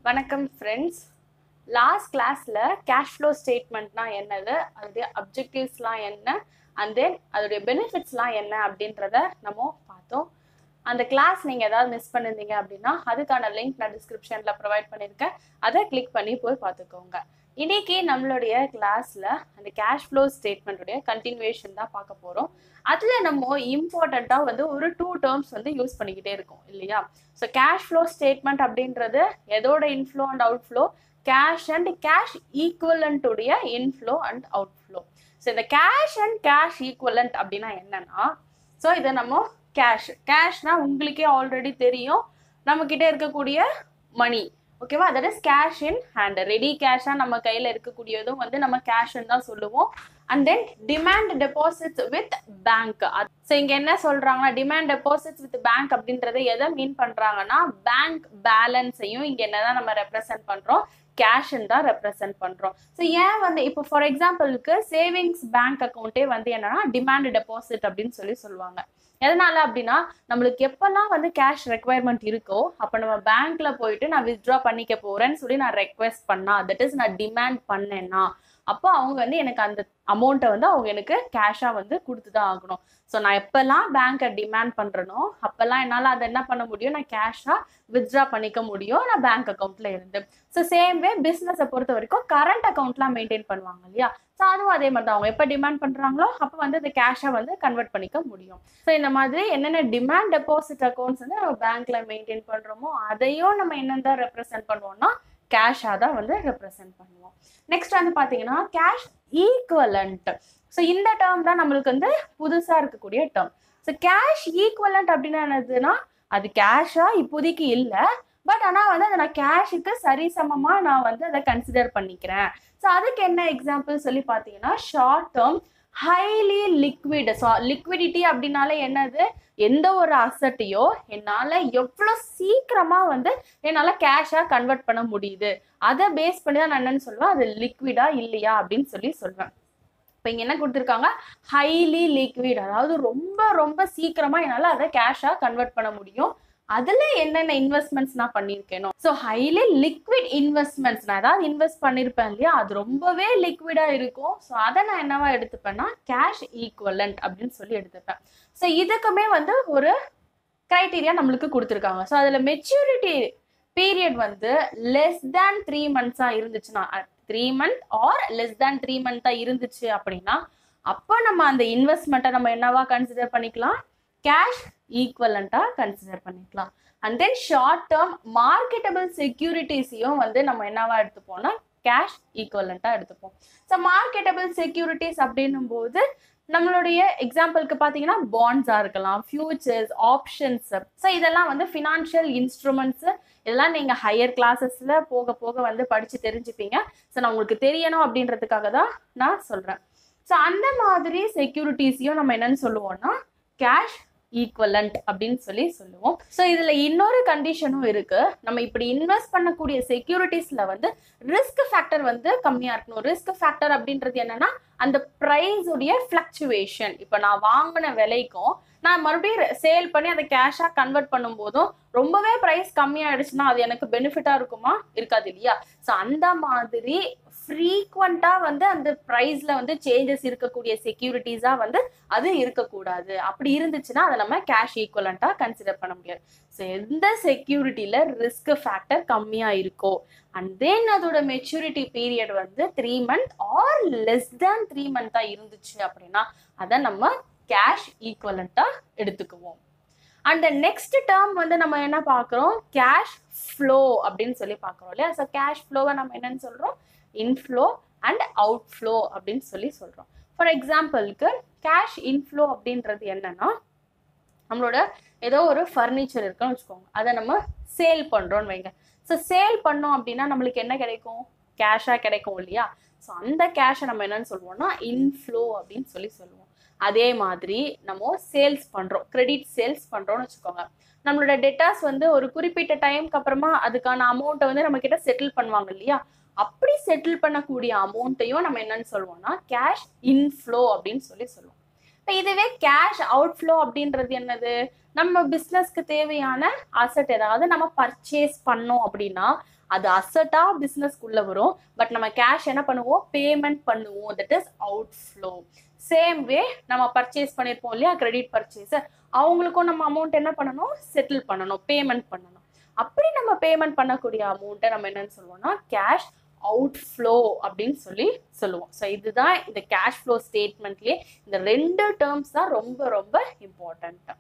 வணக்கம் friends last கிளாஸில் cash flow ஸ்டேட்மெண்ட்னா என்னது அதோடைய அப்ஜெக்டிவ்ஸ்லாம் என்ன அண்ட் தென் அதோடைய பெனிஃபிட்ஸ்லாம் என்ன அப்படின்றத நம்ம பார்த்தோம் அந்த கிளாஸ் நீங்கள் ஏதாவது மிஸ் பண்ணியிருந்தீங்க அப்படின்னா அதுக்கான லிங்க் நான் டிஸ்கிரிப்ஷனில் ப்ரொவைட் பண்ணியிருக்கேன் அதை கிளிக் பண்ணி போய் பார்த்துக்கோங்க இன்னைக்கு நம்மளுடைய கிளாஸில் அந்த கேஷ் ஃப்ளோ ஸ்டேட்மெண்ட்டுடைய கண்டினியூவேஷன் தான் பார்க்க போகிறோம் அதில் நம்ம இம்பார்ட்டண்ட்டாக வந்து ஒரு டூ டேர்ம்ஸ் வந்து யூஸ் பண்ணிக்கிட்டே இருக்கோம் இல்லையா ஸோ கேஷ் ஃப்ளோ ஸ்டேட்மெண்ட் அப்படின்றது எதோட inflow and outflow cash and cash ஈக்குவலண்ட்டுடைய இன்ஃப்ளோ அண்ட் அவுட்ஃப்ளோ ஸோ இந்த கேஷ் அண்ட் கேஷ் ஈக்குவலண்ட் அப்படின்னா என்னன்னா ஸோ இதை நம்ம கேஷ் கேஷ்னா உங்களுக்கே ஆல்ரெடி தெரியும் நம்மக்கிட்ட இருக்கக்கூடிய மணி ஓகேவா that is cash in hand ready கேஷாக நம்ம கையில் இருக்கக்கூடியதும் வந்து நம்ம கேஷ்ன்னு தான் சொல்லுவோம் and then demand deposits with bank so இங்கே என்ன சொல்கிறாங்கன்னா டிமாண்ட் டெபாசிட்ஸ் வித் பேங்க் அப்படின்றத எதை மீன் பண்ணுறாங்கன்னா பேங்க் பேலன்ஸையும் இங்கே என்னதான் நம்ம ரெப்ரசென்ட் பண்ணுறோம் கேஷ்ன்னு தான் ரெப்ரசென்ட் பண்ணுறோம் ஸோ ஏன் வந்து இப்போ ஃபார் எக்ஸாம்பிளுக்கு சேவிங்ஸ் பேங்க் அக்கௌண்ட்டே வந்து என்னன்னா டிமாண்ட் டெபாசிட் அப்படின்னு சொல்லி சொல்லுவாங்க எதனால அப்படின்னா நம்மளுக்கு எப்பெல்லாம் வந்து கேஷ் ரெக்குவயர்மெண்ட் இருக்கோ அப்போ நம்ம பேங்க்ல போயிட்டு நான் வித்ட்ரா பண்ணிக்க போறேன்னு சொல்லி நான் ரெக்வெஸ்ட் பண்ணா தட் இஸ் நான் டிமாண்ட் பண்ணேன்னா அப்போ அவங்க வந்து எனக்கு அந்த அமௌண்ட்டை வந்து அவங்க எனக்கு கேஷாக வந்து கொடுத்து தான் ஆகணும் ஸோ நான் எப்போல்லாம் பேங்க்கை டிமாண்ட் பண்ணுறனோ அப்போல்லாம் என்னால் அதை என்ன பண்ண முடியும் நான் கேஷாக வித்ட்ரா பண்ணிக்க முடியும் நான் பேங்க் அக்கௌண்ட்டில் இருந்து ஸோ சேம் வே பிஸ்னஸை பொறுத்த வரைக்கும் கரண்ட் அக்கௌண்ட்லாம் மெயின்டைன் பண்ணுவாங்க இல்லையா ஸோ அதுவும் அதே மாதிரி தான் அவங்க எப்போ டிமாண்ட் பண்ணுறாங்களோ அப்போ வந்து அந்த கேஷை வந்து கன்வெர்ட் பண்ணிக்க முடியும் ஸோ இந்த மாதிரி என்னென்ன டிமாண்ட் டெபாசிட் அக்கௌண்ட்ஸ் வந்து நம்ம பேங்க்ல மெயின்டைன் பண்ணுறோமோ அதையும் நம்ம என்னென்ன ரெப்ரசென்ட் பண்ணுவோம்னா கேஷாக தான் வந்து ரெப்ரசென்ட் பண்ணுவோம் நெக்ஸ்ட் வந்து பார்த்தீங்கன்னா கேஷ் ஈக்குவலண்ட் ஸோ இந்த டேர்ம் தான் நம்மளுக்கு வந்து புதுசாக இருக்கக்கூடிய டேர்ம் ஸோ கேஷ் ஈக்குவலண்ட் அப்படின்னா என்னதுன்னா அது கேஷாக இப்போதைக்கு இல்லை பட் ஆனால் வந்து அதை நான் கேஷுக்கு சரிசமமாக நான் வந்து அதை கன்சிடர் பண்ணிக்கிறேன் ஸோ அதுக்கு என்ன எக்ஸாம்பிள் சொல்லி பார்த்தீங்கன்னா short term highly liquid so liquidity அப்படின்னாலே என்னது எந்த ஒரு அசட்டையோ என்னால் எவ்வளோ சீக்கிரமாக வந்து என்னால் கேஷாக கன்வெர்ட் பண்ண முடியுது அதை பேஸ் பண்ணி தான் நான் என்னன்னு சொல்லுவேன் அது லிக்விடா இல்லையா அப்படின்னு சொல்லி சொல்வேன் இப்போ இங்கே என்ன கொடுத்துருக்காங்க ஹைலி லிக்விட் அதாவது ரொம்ப ரொம்ப சீக்கிரமாக என்னால் அதை கேஷாக கன்வெர்ட் பண்ண முடியும் அதில் என்னென்ன இன்வெஸ்ட்மெண்ட்ஸ் நான் பண்ணியிருக்கேனோ ஸோ ஹைலி லிக்விட் இன்வெஸ்ட்மெண்ட்ஸ் நான் ஏதாவது இன்வெஸ்ட் பண்ணியிருப்பேன் இல்லையா அது ரொம்பவே லிக்விடாக இருக்கும் ஸோ அதை நான் என்னவா எடுத்துப்பேன்னா கேஷ் ஈக்குவலண்ட் அப்படின்னு சொல்லி எடுத்துப்பேன் ஸோ இதுக்குமே வந்து ஒரு க்ரைட்டீரியா நம்மளுக்கு கொடுத்துருக்காங்க ஸோ அதில் மெச்சூரிட்டி பீரியட் வந்து லெஸ் தேன் த்ரீ மந்த்ஸாக இருந்துச்சுன்னா three month or less than three மந்த்தாக இருந்துச்சு அப்படின்னா அப்போ நம்ம அந்த இன்வெஸ்ட்மெண்ட்டை நம்ம என்னவா கன்சிடர் பண்ணிக்கலாம் கேஷ் ஈக்குவலண்ட்டாக கன்சிடர் பண்ணிக்கலாம் and then short term marketable செக்யூரிட்டிஸையும் வந்து நம்ம என்னவா எடுத்துப்போம்னா கேஷ் ஈக்குவலண்ட்டாக எடுத்துப்போம் ஸோ மார்க்கெட்டபிள் செக்யூரிட்டிஸ் அப்படின்னும் போது நம்மளுடைய எக்ஸாம்பிளுக்கு பார்த்தீங்கன்னா பாண்ட்ஸாக இருக்கலாம் ஃபியூச்சர்ஸ் ஆப்ஷன்ஸ் ஸோ இதெல்லாம் வந்து ஃபினான்ஷியல் இன்ஸ்ட்ருமெண்ட்ஸ் இதெல்லாம் நீங்கள் ஹையர் கிளாஸஸில் போக போக வந்து படித்து தெரிஞ்சுப்பீங்க ஸோ நான் உங்களுக்கு தெரியணும் அப்படின்றதுக்காக தான் நான் சொல்கிறேன் ஸோ அந்த மாதிரி செக்யூரிட்டிஸையும் நம்ம என்னன்னு சொல்லுவோம்னா கேஷ் ஈக்குவலண்ட் அப்படின்னு சொல்லி சொல்லுவோம் ஸோ இதில் இன்னொரு கண்டிஷனும் இருக்கு நம்ம இப்படி இன்வெஸ்ட் பண்ணக்கூடிய செக்யூரிட்டிஸில் வந்து ரிஸ்க் ஃபேக்டர் வந்து கம்மியாக இருக்கணும் ரிஸ்க் ஃபேக்டர் அப்படின்றது என்னன்னா அந்த ப்ரைஸுடைய ஃப்ளக்சுவேஷன் இப்போ நான் வாங்கின விலைக்கும் நான் மறுபடியும் சேல் பண்ணி அதை கேஷாக கன்வெர்ட் பண்ணும்போதும் ரொம்பவே ப்ரைஸ் கம்மியாயிடுச்சுன்னா அது எனக்கு பெனிஃபிட்டாக இருக்குமா இருக்காது இல்லையா ஸோ அந்த மாதிரி ஃப்ரீக்வெண்ட்டாக வந்து அந்த ப்ரைஸில் வந்து சேஞ்சஸ் இருக்கக்கூடிய செக்யூரிட்டிஸாக வந்து அது இருக்கக்கூடாது அப்படி இருந்துச்சுன்னா அதை நம்ம கேஷ் ஈக்குவலண்ட்டாக கன்சிடர் பண்ண முடியாது ஸோ எந்த செக்யூரிட்டியில் ரிஸ்க் ஃபேக்டர் கம்மியாக இருக்கோ அண்ட் தென் அதோட மெச்சூரிட்டி பீரியட் வந்து three month or less than three மந்த்தாக இருந்துச்சு அப்படின்னா அதை நம்ம கேஷ் ஈக்குவலண்ட்டாக எடுத்துக்குவோம் அண்ட் நெக்ஸ்ட் டேர்ம் வந்து நம்ம என்ன பார்க்குறோம் கேஷ் ஃப்ளோ அப்படின்னு சொல்லி பார்க்குறோம் இல்லையா ஸோ கேஷ் ஃப்ளோவை நம்ம என்னன்னு சொல்கிறோம் இன்ஃப்ளோ அண்ட் அவுட் ஃப்ளோ அப்படின்னு சொல்லி சொல்கிறோம் ஃபார் எக்ஸாம்பிளுக்கு கேஷ் இன்ஃப்ளோ அப்படின்றது என்னன்னா நம்மளோட ஏதோ ஒரு ஃபர்னிச்சர் இருக்குன்னு வச்சுக்கோங்க அதை நம்ம சேல் பண்ணுறோன்னு வைங்க ஸோ சேல் பண்ணோம் அப்படின்னா நம்மளுக்கு என்ன கிடைக்கும் கேஷாக கிடைக்கும் இல்லையா ஸோ அந்த கேஷை நம்ம என்னன்னு சொல்லுவோம்னா இன்ஃப்ளோ அப்படின்னு சொல்லி சொல்லுவோம் அதே மாதிரி நம்ம சேல்ஸ் பண்ணுறோம் கிரெடிட் சேல்ஸ் பண்ணுறோம்னு வச்சுக்கோங்க நம்மளோட டெட்டாஸ் வந்து ஒரு குறிப்பிட்ட டைம்க்கு அப்புறமா அதுக்கான அமௌண்ட்டை வந்து நம்ம கிட்ட செட்டில் பண்ணுவாங்க இல்லையா அப்படி செட்டில் பண்ணக்கூடிய அமௌண்ட்டையும் நம்ம என்னன்னு சொல்லுவோம்னா கேஷ் இன்ஃப்ளோ அப்படின்னு சொல்லி சொல்லுவோம் இப்போ இதுவே கேஷ் அவுட்ஃப்ளோ அப்படின்றது என்னது நம்ம பிஸ்னஸ்க்கு தேவையான அசட் ஏதாவது நம்ம பர்ச்சேஸ் பண்ணோம் அப்படின்னா அது அசட்டா பிஸ்னஸ்க்குள்ள வரும் பட் நம்ம கேஷ் என்ன பண்ணுவோம் பேமெண்ட் பண்ணுவோம் that is outflow same way நம்ம பர்ச்சேஸ் பண்ணியிருப்போம் இல்லையா கிரெடிட் பர்ச்சேஸ் அவங்களுக்கும் நம்ம அமௌண்ட் என்ன பண்ணணும் செட்டில் பண்ணணும் பேமெண்ட் பண்ணணும் அப்படி நம்ம பேமெண்ட் பண்ணக்கூடிய அமௌண்ட்டை நம்ம என்னன்னு சொல்லுவோம்னா கேஷ் அவுட் ஃப்ளோ அப்படின்னு சொல்லி சொல்லுவோம் ஸோ இதுதான் இந்த கேஷ் ஃப்ளோ ஸ்டேட்மெண்ட்லேயே இந்த ரெண்டு டேர்ம்ஸ் தான் ரொம்ப ரொம்ப இம்பார்ட்டண்ட்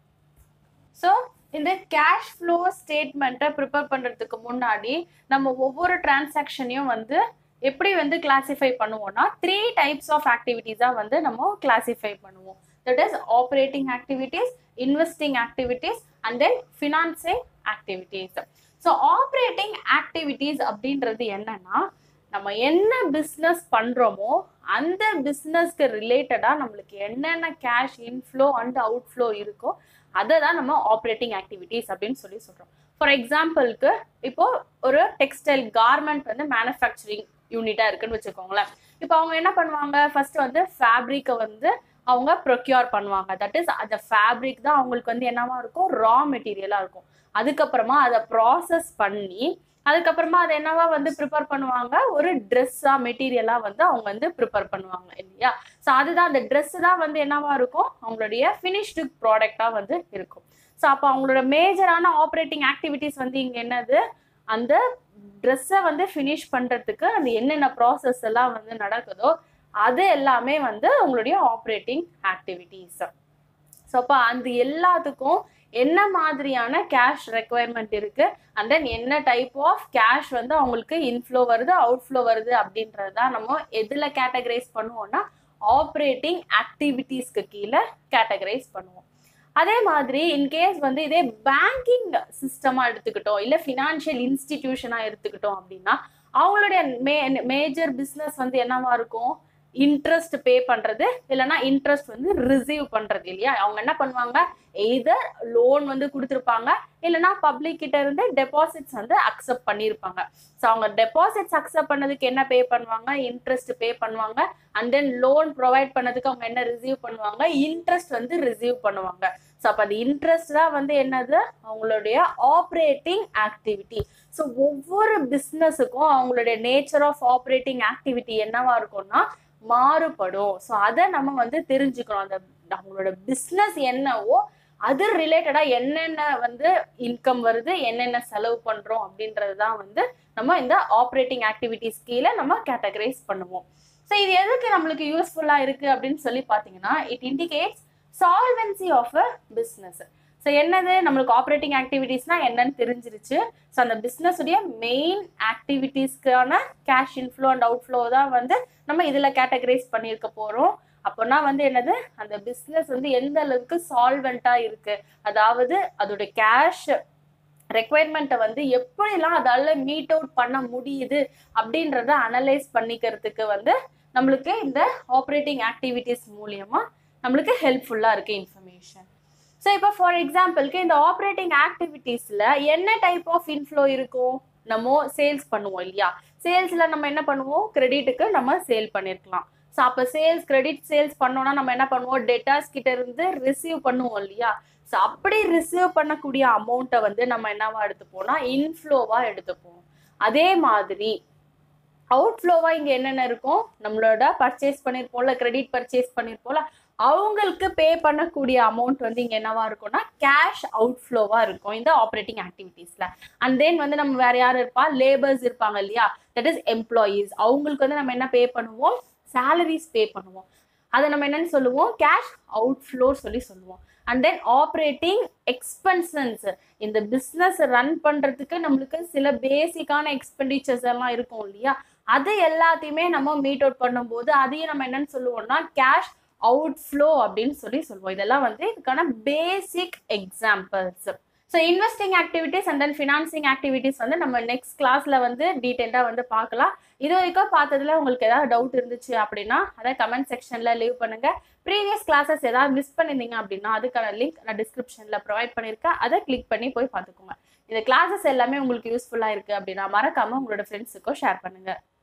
ஸோ இந்த கேஷ் ஃப்ளோ ஸ்டேட்மெண்ட்டை ப்ரிப்பேர் பண்ணுறதுக்கு முன்னாடி நம்ம ஒவ்வொரு டிரான்சாக்ஷனையும் வந்து எப்படி வந்து கிளாசிஃபை பண்ணுவோம்னா த்ரீ டைப்ஸ் ஆஃப் ஆக்டிவிட்டீஸாக வந்து நம்ம கிளாசிஃபை பண்ணுவோம் that is operating activities investing activities and then financing activities so operating activities அப்படின்றது என்னன்னா நம்ம என்ன பிஸ்னஸ் பண்ணுறோமோ அந்த பிஸ்னஸ்க்கு ரிலேட்டடாக நம்மளுக்கு என்னென்ன கேஷ் இன்ஃப்ளோ அண்ட் அவுட்ஃப்ளோ இருக்கோ அதை தான் நம்ம ஆப்ரேட்டிங் ஆக்டிவிட்டீஸ் அப்படின்னு சொல்லி சொல்கிறோம் ஃபார் எக்ஸாம்பிளுக்கு இப்போ ஒரு டெக்ஸ்டைல் கார்மெண்ட் வந்து மேனுஃபேக்சரிங் யூனிட்டாக இருக்குன்னு வச்சுக்கோங்களேன் இப்போ அவங்க என்ன பண்ணுவாங்க ஃபர்ஸ்ட் வந்து ஃபேப்ரிக்கை வந்து அவங்க ப்ரொக்யூர் பண்ணுவாங்க தட் இஸ் அந்த ஃபேப்ரிக் தான் அவங்களுக்கு வந்து என்னவா இருக்கும் ரா மெட்டீரியலாக இருக்கும் அதுக்கப்புறமா அதை ப்ராசஸ் பண்ணி அதுக்கப்புறமா அதை என்னவா வந்து ப்ரிப்பேர் பண்ணுவாங்க ஒரு ட்ரெஸ்ஸா மெட்டீரியலா வந்து அவங்க வந்து ப்ரிப்பேர் பண்ணுவாங்க இல்லையா ஸோ அதுதான் அந்த ட்ரெஸ் தான் வந்து என்னவா இருக்கும் அவங்களுடைய ஃபினிஷ்டு ப்ராடக்டா வந்து இருக்கும் ஸோ அப்போ அவங்களோட மேஜரான ஆப்ரேட்டிங் ஆக்டிவிட்டிஸ் வந்து இங்க என்னது அந்த ட்ரெஸ்ஸை வந்து ஃபினிஷ் பண்றதுக்கு அந்த என்னென்ன ப்ராசஸ் எல்லாம் வந்து நடக்குதோ அது எல்லாமே வந்து உங்களுடைய ஆப்ரேட்டிங் ஆக்டிவிட்டீஸ் ஸோ அப்போ அந்த எல்லாத்துக்கும் என்ன மாதிரியான கேஷ் ரெக்குவயர்மெண்ட் இருக்கு அண்ட் தென் என்ன டைப் ஆஃப் கேஷ் வந்து அவங்களுக்கு இன்ஃப்ளோ வருது அவுட்ஃப்ளோ வருது அப்படின்றது தான் நம்ம எதில் கேட்டகரைஸ் பண்ணுவோம்னா ஆப்ரேட்டிங் ஆக்டிவிட்டீஸ்க்கு கீழே கேட்டகரைஸ் பண்ணுவோம் அதே மாதிரி இன்கேஸ் வந்து இதே பேங்கிங் சிஸ்டமா எடுத்துக்கிட்டோம் இல்லை ஃபினான்ஷியல் இன்ஸ்டிடியூஷனா எடுத்துக்கிட்டோம் அப்படின்னா அவங்களுடைய மே மேஜர் பிஸ்னஸ் வந்து என்னவா இருக்கும் இன்ட்ரெஸ்ட் பே பண்றது இல்லைன்னா இன்ட்ரெஸ்ட் வந்து ரிசீவ் பண்றது இல்லையா அவங்க என்ன பண்ணுவாங்க எய்தர் லோன் வந்து கொடுத்துருப்பாங்க இல்லைன்னா பப்ளிக் கிட்ட இருந்து டெபாசிட்ஸ் வந்து அக்செப்ட் பண்ணியிருப்பாங்க ஸோ அவங்க டெபாசிட்ஸ் அக்செப்ட் பண்ணதுக்கு என்ன பே பண்ணுவாங்க இன்ட்ரெஸ்ட் பே பண்ணுவாங்க அண்ட் தென் லோன் ப்ரொவைட் பண்ணதுக்கு அவங்க என்ன ரிசீவ் பண்ணுவாங்க இன்ட்ரெஸ்ட் வந்து ரிசீவ் பண்ணுவாங்க ஸோ அப்போ அந்த இன்ட்ரெஸ்ட் தான் வந்து என்னது அவங்களுடைய ஆப்ரேட்டிங் ஆக்டிவிட்டி ஸோ ஒவ்வொரு பிஸ்னஸுக்கும் அவங்களுடைய நேச்சர் ஆஃப் ஆப்ரேட்டிங் ஆக்டிவிட்டி என்னவா இருக்கும்னா மாறுபடும் ஸோ அதை நம்ம வந்து தெரிஞ்சுக்கணும் அந்த அவங்களோட பிஸ்னஸ் என்னவோ அது ரிலேட்டடா என்னென்ன வந்து இன்கம் வருது என்னென்ன செலவு பண்றோம் அப்படின்றது தான் வந்து நம்ம இந்த ஆப்ரேட்டிங் ஆக்டிவிட்டிஸ் கீழே நம்ம கேட்டகரைஸ் பண்ணுவோம் ஸோ இது எதுக்கு நம்மளுக்கு யூஸ்ஃபுல்லா இருக்கு அப்படின்னு சொல்லி பார்த்தீங்கன்னா it indicates solvency of a business so என்னது நம்மளுக்கு ஆப்ரேட்டிங் ஆக்டிவிட்டீஸ்னா என்னன்னு தெரிஞ்சிருச்சு ஸோ அந்த பிஸ்னஸ் உடைய மெயின் ஆக்டிவிட்டீஸ்க்கான கேஷ் இன்ஃப்ளோ அண்ட் அவுட்ஃப்ளோ தான் வந்து நம்ம இதில் கேட்டகரைஸ் பண்ணியிருக்க போகிறோம் அப்போனா வந்து என்னது அந்த பிஸ்னஸ் வந்து எந்த அளவுக்கு சால்வெண்ட்டாக இருக்கு அதாவது அதோட கேஷ் ரெக்குவயர்மெண்ட்டை வந்து எப்படிலாம் அதால மீட் அவுட் பண்ண முடியுது அப்படின்றத அனலைஸ் பண்ணிக்கிறதுக்கு வந்து நம்மளுக்கு இந்த ஆப்ரேட்டிங் ஆக்டிவிட்டீஸ் மூலியமா நம்மளுக்கு ஹெல்ப்ஃபுல்லாக இருக்கு இன்ஃபர்மேஷன் ஸோ இப்போ ஃபார் எக்ஸாம்பிளுக்கு இந்த ஆப்ரேட்டிங் ஆக்டிவிட்டீஸில் என்ன டைப் ஆஃப் இன்ஃப்ளோ இருக்கும் நம்ம சேல்ஸ் பண்ணுவோம் இல்லையா சேல்ஸில் நம்ம என்ன பண்ணுவோம் கிரெடிட்டுக்கு நம்ம சேல் பண்ணியிருக்கலாம் ஸோ அப்போ சேல்ஸ் கிரெடிட் சேல்ஸ் பண்ணோம்னா நம்ம என்ன பண்ணுவோம் டெட்டாஸ் கிட்ட இருந்து ரிசீவ் பண்ணுவோம் இல்லையா ஸோ அப்படி ரிசீவ் பண்ணக்கூடிய அமௌண்ட்டை வந்து நம்ம என்னவா எடுத்துப்போம்னா இன்ஃப்ளோவா எடுத்துப்போம் அதே மாதிரி அவுட்ஃப்ளோவா இங்க என்னென்ன இருக்கும் நம்மளோட பர்ச்சேஸ் பண்ணிருப்போம்ல கிரெடிட் பர்ச்சேஸ் பண்ணிருப்போம்ல அவங்களுக்கு பே பண்ணக்கூடிய அமௌண்ட் வந்து இங்க என்னவா இருக்கும்னா கேஷ் அவுட்ஃப்ளோவா இருக்கும் இந்த ஆப்ரேட்டிங் ஆக்டிவிட்டீஸ்ல அண்ட் தென் வந்து நம்ம வேற யார் இருப்பா லேபர்ஸ் இருப்பாங்க இல்லையா தட் இஸ் எம்ப்ளாயீஸ் அவங்களுக்கு வந்து நம்ம என்ன பே பண்ணுவோம் சேலரிஸ் பே பண்ணுவோம் அதை நம்ம என்னன்னு சொல்லுவோம் கேஷ் அவுட்ஃப்ளோ சொல்லி சொல்லுவோம் அண்ட் தென் ஆப்ரேட்டிங் எக்ஸ்பென்சன்ஸ் இந்த பிஸ்னஸ் ரன் பண்றதுக்கு நம்மளுக்கு சில பேசிக்கான எக்ஸ்பெண்டிச்சர்ஸ் எல்லாம் இருக்கும் இல்லையா அது எல்லாத்தையுமே நம்ம மீட் அவுட் பண்ணும்போது அதையும் நம்ம என்னன்னு சொல்லுவோம்னா கேஷ் அவுட்ஃப்ளோ அப்படின்னு சொல்லி சொல்லுவோம் இதெல்லாம் வந்து இதுக்கான basic examples so investing activities and then financing activities வந்து நம்ம நெக்ஸ்ட் கிளாஸ்ல வந்து டீட்டெயிலாக வந்து பார்க்கலாம் இது வரைக்கும் பார்த்ததுல உங்களுக்கு ஏதாவது டவுட் இருந்துச்சு அப்படின்னா அதை கமெண்ட் செக்ஷன்ல லீவ் பண்ணுங்க ப்ரீவியஸ் கிளாஸஸ் ஏதாவது மிஸ் பண்ணியிருந்தீங்க அப்படின்னா அதுக்கான லிங்க் நான் டிஸ்கிரிப்ஷன்ல ப்ரொவைட் பண்ணியிருக்கேன் அதை கிளிக் பண்ணி போய் பார்த்துக்கோங்க இந்த கிளாஸஸ் எல்லாமே உங்களுக்கு யூஸ்ஃபுல்லாக இருக்கு அப்படின்னா மறக்காம உங்களோட ஃப்ரெண்ட்ஸுக்கும் ஷேர் பண்ணுங்க